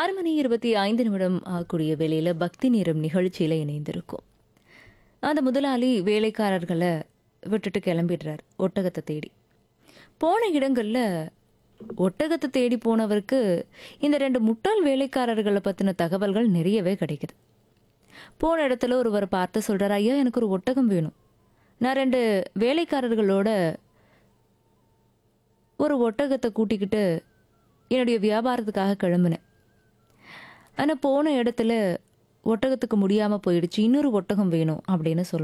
ஆறு மணி இருபத்தி ஐந்து நிமிடம் ஆகக்கூடிய வேளையில பக்தி நேரம் நிகழ்ச்சியில இணைந்திருக்கும் அந்த முதலாளி வேலைக்காரர்களை விட்டுட்டு கிளம்பிடுறார் ஒட்டகத்தை தேடி போன இடங்கள்ல ஒட்டகத்தை தேடி போனவருக்கு இந்த ரெண்டு முட்டாள் வேலைக்காரர்களை பத்தின தகவல்கள் நிறையவே கிடைக்குது போன இடத்துல ஒருவர் பார்த்து சொல்றாரு ஐயா எனக்கு ஒரு ஒட்டகம் வேணும் நான் ரெண்டு வேலைக்காரர்களோட ஒரு ஒட்டகத்தை கூட்டிக்கிட்டு என்னுடைய வியாபாரத்துக்காக கிளம்புனேன் ஆனால் போன இடத்துல ஒட்டகத்துக்கு முடியாமல் போயிடுச்சு இன்னொரு ஒட்டகம் வேணும் அப்படின்னு சொல்ல